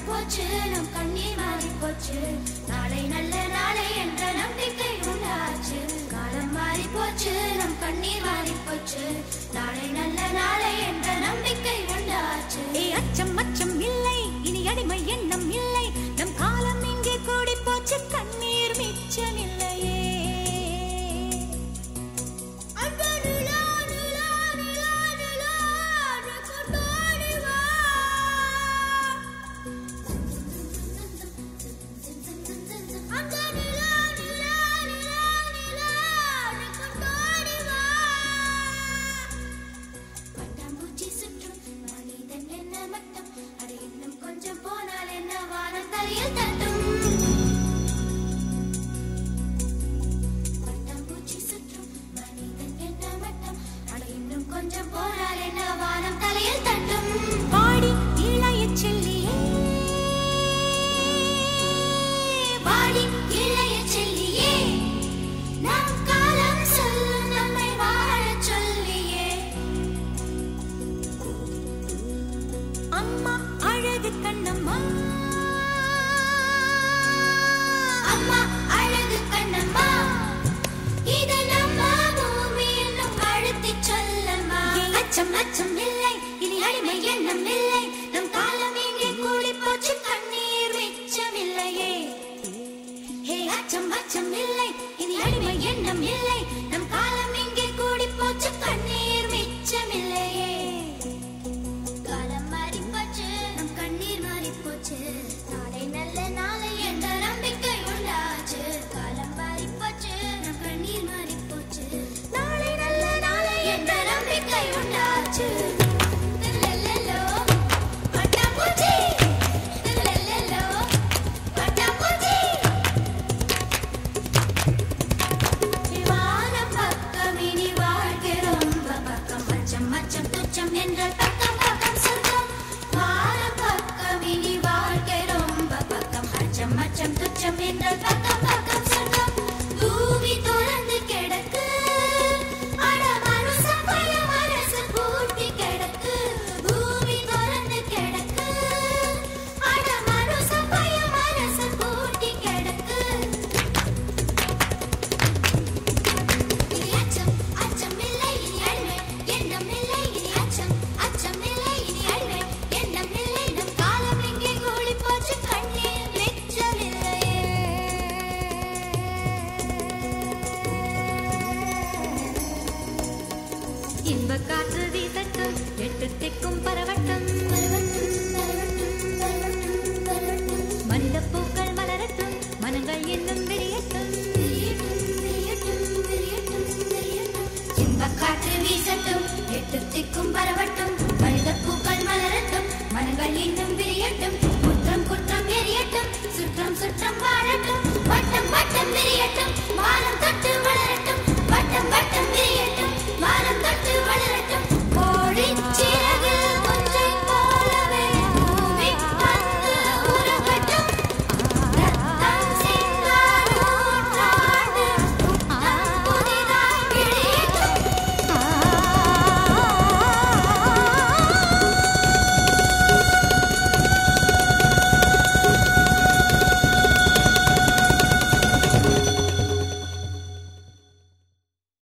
போச்சு நம் கண்ணீர் மாறி போச்சு நாளை நல்ல நாளை என்ற நம்பிக்கை உண்டாச்சு காலம் மாறி போச்சு நம் கண்ணீர் மாறி போச்சு நாளை நல்ல நாளை என்ற நம்பிக்கை உண்டாச்சு ஏ அச்சம் அச்சம் இல்லை இனி அடிமை எண்ணம் இல்லை நம் காலம் இங்கே கூடி போச்சு கண்ணீர் மிச்சமில்லையே அன்பு நிலா, நிலா, நிலா, நிலா, எனக்கு தோடி வா. அன்பு நிலா, நிலா, நிலா, நிலா, எனக்கு தோடி வா. பட்டாம்பூச்சி சுற்றும் மனிதன் என்ன மட்டும் அது இன்னும் கொஞ்சம் போனால் என்ன வானம் தலையில் தட்டும் பட்டாம்பூச்சி சுற்றும் மனிதன் என்ன மட்டும் அது இன்னும் கொஞ்சம் போனால் என்ன வானம் தலையில் தட்டும் பாடி இளைய செல்லியே வாடி இளைய செல்லியே நம் காலம் சொல்லும் நம்மை வாழச் சொல்லியே அம்மா அழகு கண்ணம்மா அம்மா அழகு கண்ணம்மா இது நம்ம பூமி என்னும் அழுத்திச் சொல்லம்மா அச்சம் அச்சம் இல்லை இனி அடிமை எண்ணம் இல்லை நம் காலம் இங்கே கூடி போச்சு கண்ணீர் மிச்சமில்லையே ஹே அச்சம் அச்சம் இல்லை இனி அடிமை எண்ணம் இல்லை நம் காலம் இங்கே கூடி போச்சு கண்ணீர் மிச்சமில்லையே காலம் மாறி போச்சு நம் கண்ணீர் மாறி போச்சு நாளை நல்ல நாளை என்ற நம்பிக்கை உண்டாச்சு காலம் மாறி போச்சு நம் கண்ணீர் மாறி போச்சு நாளை நல்ல நாளை என்ற நம்பிக்கை உண்டாச்சு தில்லல்லோ, பட்டாம்பூச்சி. தில்லல்லோ, பட்டாம்பூச்சி. வானம் பக்கம் இனி வாழ்க்கை ரொம்ப பக்கம் மச்சம் மச்சம் துச்சம் என்ற பக்கம் பக்கம் சொர்க்கம் வானம் பக்கம் இனி வாழ்க்கை ரொம்ப பக்கம் மச்சம் மச்சம் துச்சம் என்ற பக்கம் பக்கம் சொர்க்கம் பூமி தொடர்ந்து கிடக்கு அட மனுஷன் பய மனசு பூட்டி கிடக்கு பூமி தொடர்ந்து கிடக்கு அட மனுஷன் பய மனசு பூட்டி கிடக்கு இனி அச்சம் அச்சம் இல்லை இனி அடிமை எண்ணம் இல்லை இனி அச்சம் அச்சம் இல்லை இனி அடிமை எண்ணம் இல்லை நம் காலம் எங்கே கூடி போச்சு கண்ணீர் மிச்சமில்லையே இன்ப காற்று வீசட்டும் எட்டு திக்கும் பல